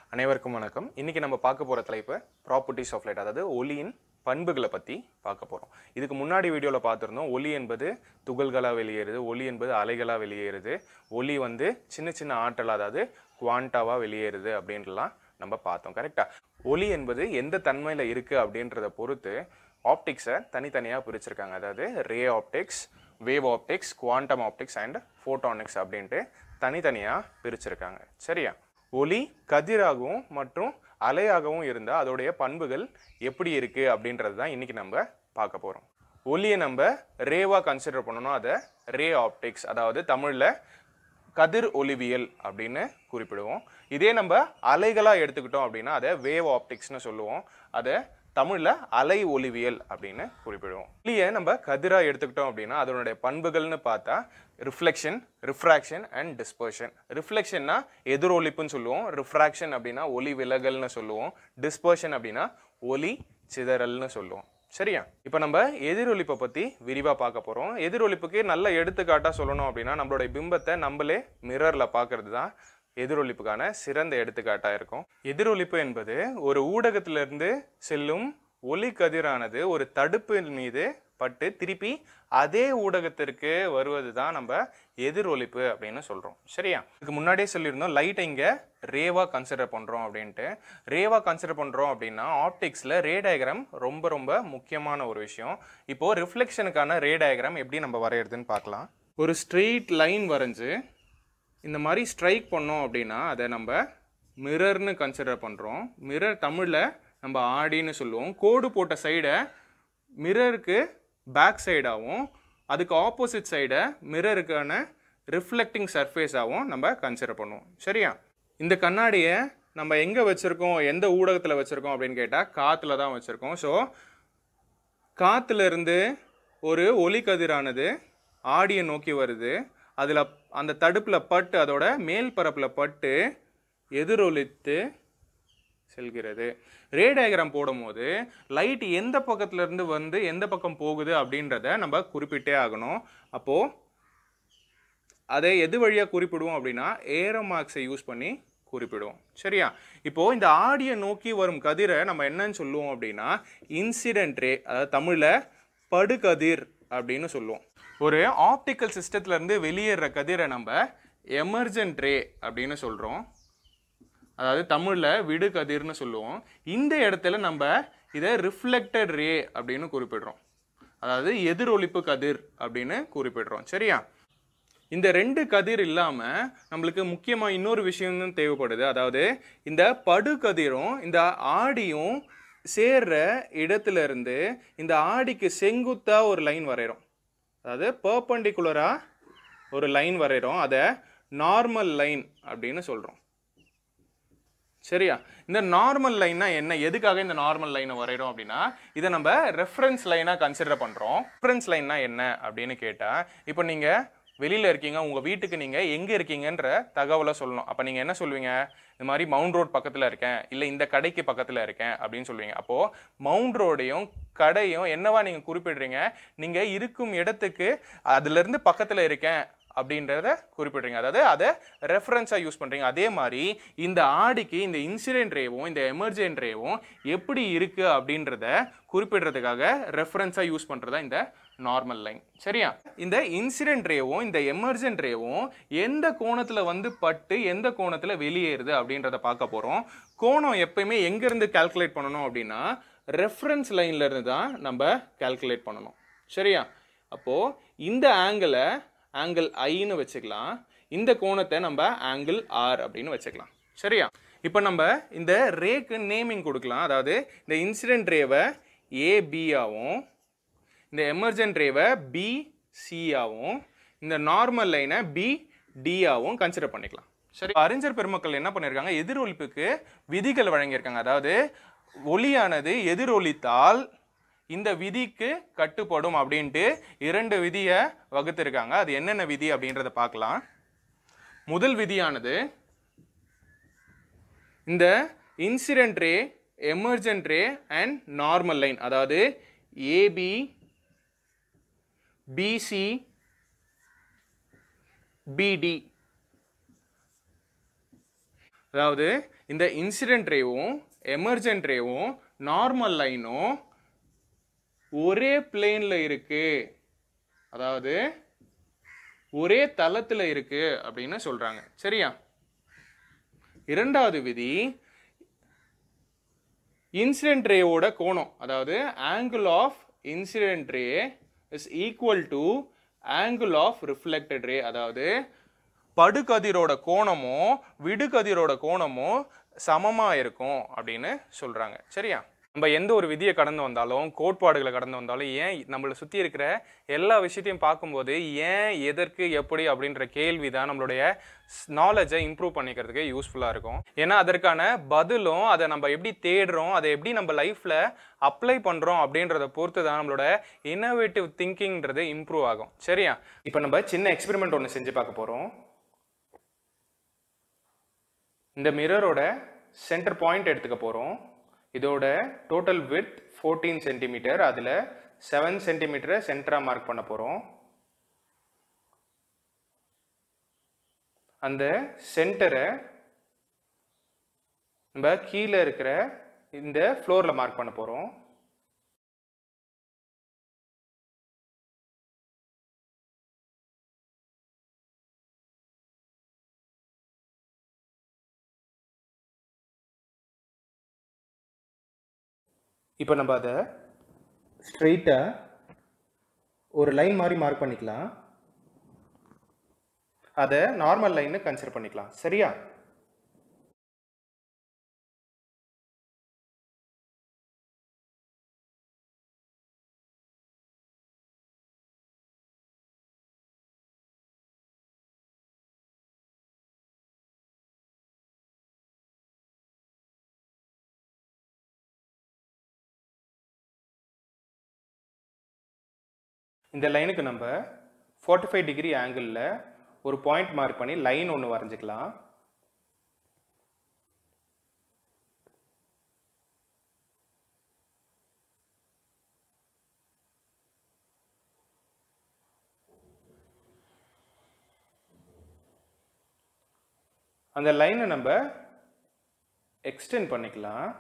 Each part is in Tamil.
அனைவருக்கும் வணக்கம் இன்னைக்கு நம்ம பார்க்க போகிற தலைப்பு ப்ராப்பர்ட்டிஸ் ஆஃப் லைட் அதாவது ஒளியின் பண்புகளை பற்றி பார்க்க போகிறோம் இதுக்கு முன்னாடி வீடியோவில் பார்த்துருந்தோம் ஒளி என்பது துகள்களாக வெளியேறுது ஒளி என்பது அலைகளாக வெளியேறுது ஒளி வந்து சின்ன சின்ன ஆற்றல் அதாவது குவாண்டாவாக வெளியேறுது அப்படின்றலாம் நம்ம பார்த்தோம் கரெக்டாக ஒளி என்பது எந்த தன்மையில் இருக்குது அப்படின்றத பொறுத்து ஆப்டிக்ஸை தனித்தனியாக பிரிச்சிருக்காங்க அதாவது ray optics wave optics quantum optics and photonics அப்படின்ட்டு தனித்தனியாக பிரிச்சிருக்காங்க சரியா ஒளி கதிராகவும் மற்றும் அலையாகவும் இருந்தால் அதோடைய பண்புகள் எப்படி இருக்குது அப்படின்றது தான் இன்றைக்கி நம்ம பார்க்க போகிறோம் ஒளியை நம்ம ரேவாக கன்சிடர் பண்ணணும் அதை ரே ஆப்டிக்ஸ் அதாவது தமிழில் கதிர் ஒளிவியல் அப்படின்னு குறிப்பிடுவோம் இதே நம்ம அலைகளாக எடுத்துக்கிட்டோம் அப்படின்னா அதை வேவ் ஆப்டிக்ஸ்னு சொல்லுவோம் அதை தமிழில் அலை ஒளிவியல் அப்படின்னு குறிப்பிடுவோம் ஒளியை நம்ம கதிராக எடுத்துக்கிட்டோம் அப்படின்னா அதனுடைய பண்புகள்னு பார்த்தா ரிஃப்ளெக்ஷன் ரிஃப்ராக்ஷன் அண்ட் டிஸ்பர்ஷன் ரிஃப்ளெக்ஷன்னா எதிரொலிப்புன்னு சொல்லுவோம் ரிஃப்ராக்ஷன் அப்படின்னா ஒளி விலகல்னு சொல்லுவோம் டிஸ்பர்ஷன் அப்படின்னா ஒளி சிதறல்னு சொல்லுவோம் சரியா இப்போ நம்ம எதிரொலிப்பை பற்றி விரிவாக பார்க்க போகிறோம் எதிரொலிப்புக்கு நல்ல எடுத்துக்காட்டாக சொல்லணும் அப்படின்னா நம்மளுடைய பிம்பத்தை நம்மளே மிரரில் பார்க்கறது தான் எதிரொலிப்புக்கான சிறந்த எடுத்துக்காட்டாக இருக்கும் எதிரொலிப்பு என்பது ஒரு ஊடகத்திலிருந்து செல்லும் ஒளி கதிரானது ஒரு தடுப்பின் மீது பட்டு திருப்பி அதே ஊடகத்திற்கு வருவது தான் நம்ம எதிரொலிப்பு அப்படின்னு சொல்கிறோம் சரியா இதுக்கு முன்னாடியே சொல்லியிருந்தோம் லைட்டை இங்கே ரேவாக கன்சிடர் பண்ணுறோம் அப்படின்ட்டு ரேவாக கன்சிடர் பண்ணுறோம் அப்படின்னா ஆப்டிக்ஸில் ரே டயக்ராம் ரொம்ப ரொம்ப முக்கியமான ஒரு விஷயம் இப்போது ரிஃப்ளெக்ஷனுக்கான ரே டயக்ராம் எப்படி நம்ம வரைகிறதுன்னு பார்க்கலாம் ஒரு ஸ்ட்ரெயிட் லைன் வரைஞ்சு இந்த மாதிரி ஸ்ட்ரைக் பண்ணோம் அப்படின்னா அதை நம்ம மிரர்னு கன்சிடர் பண்ணுறோம் மிரர் தமிழில் நம்ம ஆடின்னு சொல்லுவோம் கோடு போட்ட சைடை மிரருக்கு பேக் சைடாகவும் அதுக்கு ஆப்போசிட் சைடை மிரருக்கான ரிஃப்ளெக்டிங் சர்ஃபேஸாகவும் நம்ம கன்சிடர் பண்ணுவோம் சரியா இந்த கண்ணாடியை நம்ம எங்கே வச்சுருக்கோம் எந்த ஊடகத்தில் வச்சுருக்கோம் அப்படின்னு கேட்டால் காற்றுல தான் வச்சுருக்கோம் ஸோ காத்துல இருந்து ஒரு ஒளி கதிரானது ஆடியை நோக்கி வருது அதில் அந்த தடுப்பில் பட்டு அதோட மேல் பரப்பில் பட்டு எதிரொலித்து செல்கிறது ரே டயக்ராம் போடும்போது லைட் எந்த பக்கத்துல இருந்து வந்து எந்த பக்கம் போகுது அப்படின்றத நம்ம குறிப்பிட்டே ஆகணும் அப்போது அதை எது வழியாக குறிப்பிடுவோம் அப்படின்னா ஏரோ மார்க்ஸை யூஸ் பண்ணி குறிப்பிடுவோம் சரியா இப்போ இந்த ஆடியை நோக்கி வரும் கதிரை நம்ம என்னன்னு சொல்லுவோம் அப்படின்னா இன்சிடென்ட் ரே அதாவது தமிழில் படுகதிர் அப்படின்னு சொல்லுவோம் ஒரு ஆப்டிக்கல் சிஸ்டத்துல இருந்து வெளியேற கதிரை நம்ம எமர்ஜென்ட் ரே அப்படின்னு சொல்கிறோம் அதாவது தமிழில் விடு கதிர்னு சொல்லுவோம் இந்த இடத்துல நம்ம இதை ரிஃப்ளெக்டட் ரே அப்படின்னு குறிப்பிடுறோம் அதாவது எதிரொலிப்பு கதிர் அப்படின்னு குறிப்பிடுறோம் சரியா இந்த ரெண்டு கதிர் இல்லாமல் நம்மளுக்கு முக்கியமாக இன்னொரு விஷயம் தேவைப்படுது அதாவது இந்த படுகதிரும் இந்த ஆடியும் சேர்ற இடத்துல இருந்து இந்த ஆடிக்கு செங்குத்தா ஒரு லைன் வரைகிறோம் அதாவது பர்பண்டிகுலராக ஒரு லைன் வரைகிறோம் அதை நார்மல் லைன் அப்படின்னு சொல்கிறோம் சரியா இந்த நார்மல் லைன்னா என்ன எதுக்காக இந்த நார்மல் லைனை வரைகிறோம் அப்படின்னா இதை நம்ம ரெஃபரன்ஸ் லைனாக கன்சிடர் பண்ணுறோம் ரெஃபரன்ஸ் லைன்னா என்ன அப்படின்னு கேட்டால் இப்போ நீங்கள் வெளியில் இருக்கீங்க உங்கள் வீட்டுக்கு நீங்கள் எங்கே இருக்கீங்கன்ற தகவலை சொல்லணும் அப்போ நீங்கள் என்ன சொல்லுவீங்க இந்த மாதிரி மவுண்ட் ரோட் பக்கத்தில் இருக்கேன் இல்லை இந்த கடைக்கு பக்கத்தில் இருக்கேன் அப்படின்னு சொல்லுவீங்க அப்போது மவுண்ட் ரோடையும் கடையும் என்னவா நீங்கள் குறிப்பிடுறீங்க நீங்கள் இருக்கும் இடத்துக்கு அதுலேருந்து பக்கத்தில் இருக்கேன் அப்படின்றத குறிப்பிடுறீங்க அதாவது அதை ரெஃபரன்ஸாக யூஸ் பண்ணுறீங்க அதே மாதிரி இந்த ஆடிக்கு இந்த இன்சிடென்ட் ரேவும் இந்த எமர்ஜென்ட் ரேவும் எப்படி இருக்குது அப்படின்றத குறிப்பிடுறதுக்காக ரெஃபரன்ஸாக யூஸ் பண்ணுறதா இந்த நார்மல் லைன் சரியா இந்த இன்சிடென்ட் ரேவும் இந்த எமர்ஜென்ட் ரேவும் எந்த கோணத்தில் வந்து பட்டு எந்த கோணத்தில் வெளியேறுது அப்படின்றத பார்க்க போகிறோம் கோணம் எப்பயுமே எங்கேருந்து கால்குலேட் பண்ணணும் அப்படின்னா ரெஃபரன்ஸ் லைன்ல இருந்து தான் நம்ம கால்குலேட் பண்ணணும் சரியா அப்போது இந்த ஆங்கிளை ஆங்கிள் ஐன்னு வச்சுக்கலாம் இந்த கோணத்தை நம்ம ஆங்கிள் ஆர் அப்படின்னு வச்சுக்கலாம் சரியா இப்போ நம்ம இந்த ரேக்கு நேமிங் கொடுக்கலாம் அதாவது இந்த இன்சிடென்ட் ரேவை ஏபியாவும் இந்த எமர்ஜென்ட் ரேவை பி சியாவும் இந்த நார்மல் லைனை பி டியாவும் கன்சிடர் பண்ணிக்கலாம் சரி அறிஞர் பெருமக்கள் என்ன பண்ணியிருக்காங்க எதிரொலிப்புக்கு விதிகள் வழங்கியிருக்காங்க அதாவது ஒளியானது எதிரொலித்தால் இந்த விதிக்கு கட்டுப்படும் அப்படின்ட்டு இரண்டு விதியை வகுத்திருக்காங்க அது என்னென்ன விதி அப்படின்றத பார்க்கலாம் முதல் விதியானது இந்த incident ray emergent ray and normal line அதாவது ஏபி பிசி பிடி அதாவது இந்த இன்சிடென்ட் ரேவும் எமர்ஜென்ட் ரேவும் நார்மல் லைனும் ஒரே பிளேன்ல இருக்கு அதாவது ஒரே தளத்துல இருக்கு அப்படின்னு சொல்றாங்க சரியா இரண்டாவது விதி இன்சிடென்ட் ரேவோட கோணம் அதாவது angle of incident ray is equal to angle of reflected ray அதாவது படுகதிரோட கோணமும் விடுகதிரோட கோணமும் சமமா இருக்கும் அப்படின்னு சொல்றாங்க சரியா நம்ம எந்த ஒரு விதியை கடந்து வந்தாலும் கோட்பாடுகளை கடந்து வந்தாலும் ஏன் நம்மளை சுற்றி இருக்கிற எல்லா விஷயத்தையும் பார்க்கும்போது ஏன் எதற்கு எப்படி அப்படின்ற கேள்வி தான் நம்மளுடைய நாலேஜை இம்ப்ரூவ் பண்ணிக்கிறதுக்கு யூஸ்ஃபுல்லாக இருக்கும் ஏன்னா அதற்கான பதிலும் அதை நம்ம எப்படி தேடுறோம் அதை எப்படி நம்ம லைஃப்பில் அப்ளை பண்ணுறோம் அப்படின்றத பொறுத்து தான் நம்மளோட இன்னோவேட்டிவ் திங்கிங்ன்றது இம்ப்ரூவ் ஆகும் சரியா இப்போ நம்ம சின்ன எக்ஸ்பெரிமெண்ட் ஒன்று செஞ்சு பார்க்க போகிறோம் இந்த மிரரோட சென்டர் பாயிண்ட் எடுத்துக்க போகிறோம் இதோட டோட்டல் வித் ஃபோர்டீன் சென்டிமீட்டர் அதில் செவன் சென்டிமீட்டரை சென்டராக மார்க் பண்ண போகிறோம் அந்த சென்டரை நம்ம கீழே இருக்கிற இந்த ஃப்ளோரில் மார்க் பண்ண போகிறோம் இப்போ நம்ம அதை ஸ்ட்ரெயிட்டாக ஒரு லைன் மாதிரி மார்க் பண்ணிக்கலாம் அதை நார்மல் லைன்னு கன்சிடர் பண்ணிக்கலாம் சரியா இந்த லைனுக்கு நம்ம ஃபார்ட்டி ஃபைவ் டிகிரி ஆங்கிளில் ஒரு பாயிண்ட் மார்க் பண்ணி லைன் ஒன்று வரைஞ்சிக்கலாம் அந்த லைனை நம்ம எக்ஸ்டெண்ட் பண்ணிக்கலாம்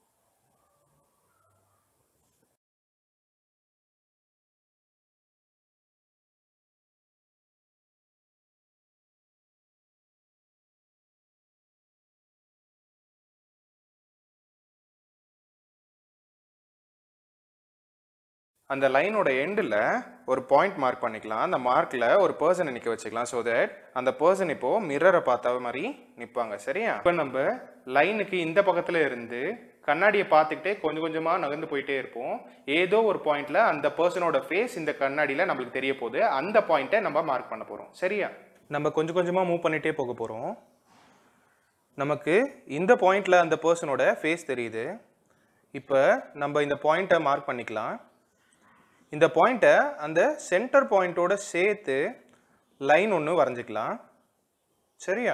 அந்த லைனோட எண்டில் ஒரு பாயிண்ட் மார்க் பண்ணிக்கலாம் அந்த மார்க்கில் ஒரு பர்சனை நிற்க வச்சுக்கலாம் ஸோ தட் அந்த பர்சன் இப்போது மிரரை பார்த்த மாதிரி நிற்பாங்க சரியா இப்போ நம்ம லைனுக்கு இந்த பக்கத்தில் இருந்து கண்ணாடியை பார்த்துக்கிட்டே கொஞ்சம் கொஞ்சமாக நகர்ந்து போயிட்டே இருப்போம் ஏதோ ஒரு பாயிண்ட்ல அந்த பர்சனோட ஃபேஸ் இந்த கண்ணாடியில் நம்மளுக்கு தெரிய போகுது அந்த பாயிண்ட்டை நம்ம மார்க் பண்ண போகிறோம் சரியா நம்ம கொஞ்சம் கொஞ்சமாக மூவ் பண்ணிகிட்டே போக போகிறோம் நமக்கு இந்த பாயிண்ட்ல அந்த பர்சனோட ஃபேஸ் தெரியுது இப்போ நம்ம இந்த பாயிண்ட்டை மார்க் பண்ணிக்கலாம் இந்த பாயிண்ட்டை அந்த சென்டர் பாயிண்ட்டோட சேர்த்து லைன் ஒன்று வரைஞ்சிக்கலாம் சரியா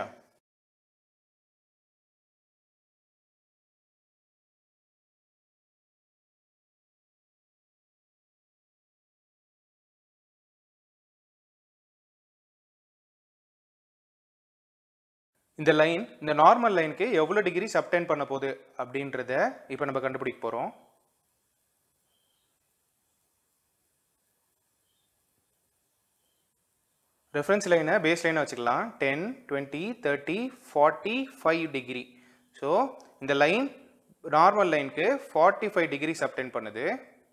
இந்த லைன் இந்த நார்மல் லைனுக்கு எவ்வளோ டிகிரி சப்டைன் பண்ண போகுது அப்படின்றத இப்போ நம்ம கண்டுபிடிக்க போகிறோம் ரெஃபரன்ஸ் லைனை பேஸ் லைனை வச்சுக்கலாம் ten twenty thirty forty five degree so இந்த லைன் நார்மல் லைனுக்கு ஃபார்ட்டி ஃபைவ் டிகிரி சப்டைன் பண்ணுது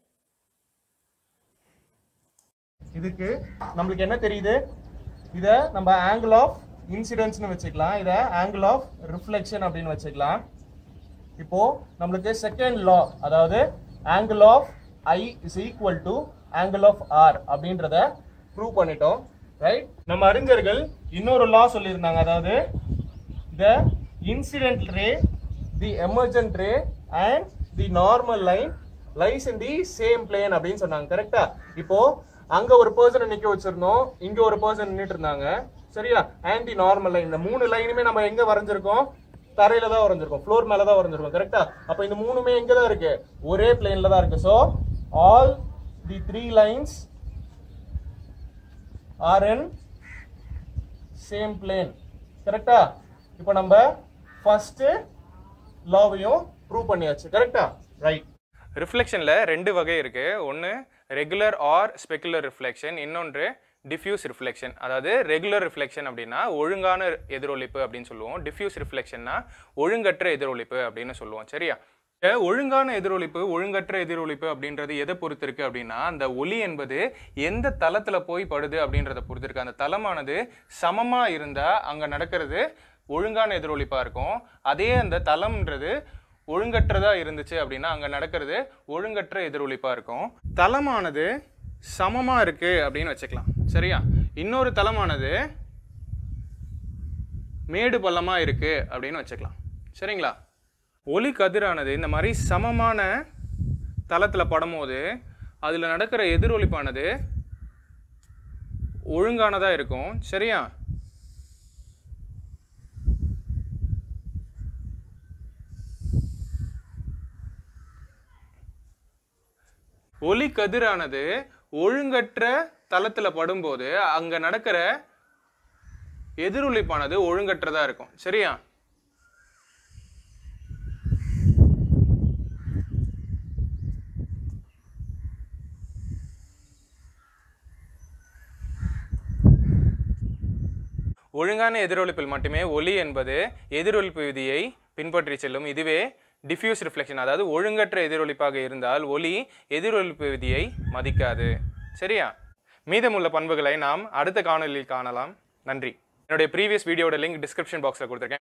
இதுக்கு நம்மளுக்கு என்ன தெரியுது இத நம்ம ஆங்கிள் ஆஃப் இன்சிடென்ட்ஸ்னு வச்சுக்கலாம் இத ஆங்கிள் ஆஃப் ரிஃப்ளெக்ஷன் அப்படின்னு வச்சுக்கலாம் இப்போ நம்மளுக்கு செகண்ட் லா அதாவது angle of I is equal to angle of R அப்படின்றத ப்ரூவ் பண்ணிட்டோம் ரைட் நம்ம அறிஞர்கள் இன்னொரு லா சொல்லியிருந்தாங்க அதாவது the incident ray the emergent ray and the normal line lies in the same plane அப்படின்னு சொன்னாங்க கரெக்டா இப்போ அங்க ஒரு பர்சனை நிக்க வச்சிருந்தோம் இங்க ஒரு பர்சன் நின்னுட்டு இருந்தாங்க சரியா and the normal line இந்த மூணு லைனுமே நம்ம எங்க வரைஞ்சிருக்கோம் தரையில தான் வரைஞ்சிருக்கோம் ஃப்ளோர் மேல தான் வரைஞ்சிருக்கோம் கரெக்டா அப்ப இந்த மூணுமே எங்க தான் இருக்கு ஒரே பிளேன்ல தான் இருக்கு so all the three lines are in same plane கரெக்டா இப்போ நம்ம ஃபர்ஸ்ட் லாவையும் ப்ரூவ் பண்ணியாச்சு கரெக்டா ரைட் ரிஃப்ளெக்ஷனில் ரெண்டு வகை இருக்குது ஒன்று ரெகுலர் ஆர் ஸ்பெகுலர் ரிஃப்ளெக்ஷன் இன்னொன்று டிஃப்யூஸ் ரிஃப்ளெக்ஷன் அதாவது ரெகுலர் ரிஃப்ளெக்ஷன் அப்படின்னா ஒழுங்கான எதிரொலிப்பு அப்படின்னு சொல்லுவோம் டிஃப்யூஸ் ரிஃப்ளெக்ஷன்னா ஒழுங்கற்ற எதிரொலிப்பு அப்படின்னு சொல்லுவோம் சரியா இந்த ஒழுங்கான எதிரொலிப்பு ஒழுங்கற்ற எதிரொலிப்பு அப்படின்றது எதை பொறுத்து இருக்கு அப்படின்னா அந்த ஒளி என்பது எந்த தளத்துல போய் படுது அப்படின்றத பொறுத்து இருக்கு அந்த தளமானது சமமா இருந்தா அங்க நடக்கிறது ஒழுங்கான எதிரொலிப்பா இருக்கும் அதே அந்த தளம்ன்றது ஒழுங்கற்றதா இருந்துச்சு அப்படின்னா அங்க நடக்கிறது ஒழுங்கற்ற எதிரொலிப்பா இருக்கும் தளமானது சமமா இருக்கு அப்படின்னு வச்சுக்கலாம் சரியா இன்னொரு தளமானது மேடு பள்ளமா இருக்கு அப்படின்னு வச்சுக்கலாம் சரிங்களா ஒளி கதிரானது இந்த மாதிரி சமமான தளத்தில் படும்போது அதில் நடக்கிற எதிரொலிப்பானது ஒழுங்கானதாக இருக்கும் சரியா ஒளி கதிரானது ஒழுங்கற்ற தளத்தில் படும்போது அங்கே நடக்கிற எதிரொலிப்பானது ஒழுங்கற்றதாக இருக்கும் சரியா ஒழுங்கான எதிரொலிப்பில் மட்டுமே ஒளி என்பது எதிரொலிப்பு விதியை பின்பற்றி செல்லும் இதுவே டிஃப்யூஸ் ரிஃப்ளெக்ஷன் அதாவது ஒழுங்கற்ற எதிரொலிப்பாக இருந்தால் ஒளி எதிரொலிப்பு விதியை மதிக்காது சரியா மீதமுள்ள பண்புகளை நாம் அடுத்த காணொளியில் காணலாம் நன்றி என்னுடைய ப்ரீவியஸ் வீடியோட லிங்க் டிஸ்கிரிப்ஷன் பாக்ஸில் கொடுத்துருக்கேன்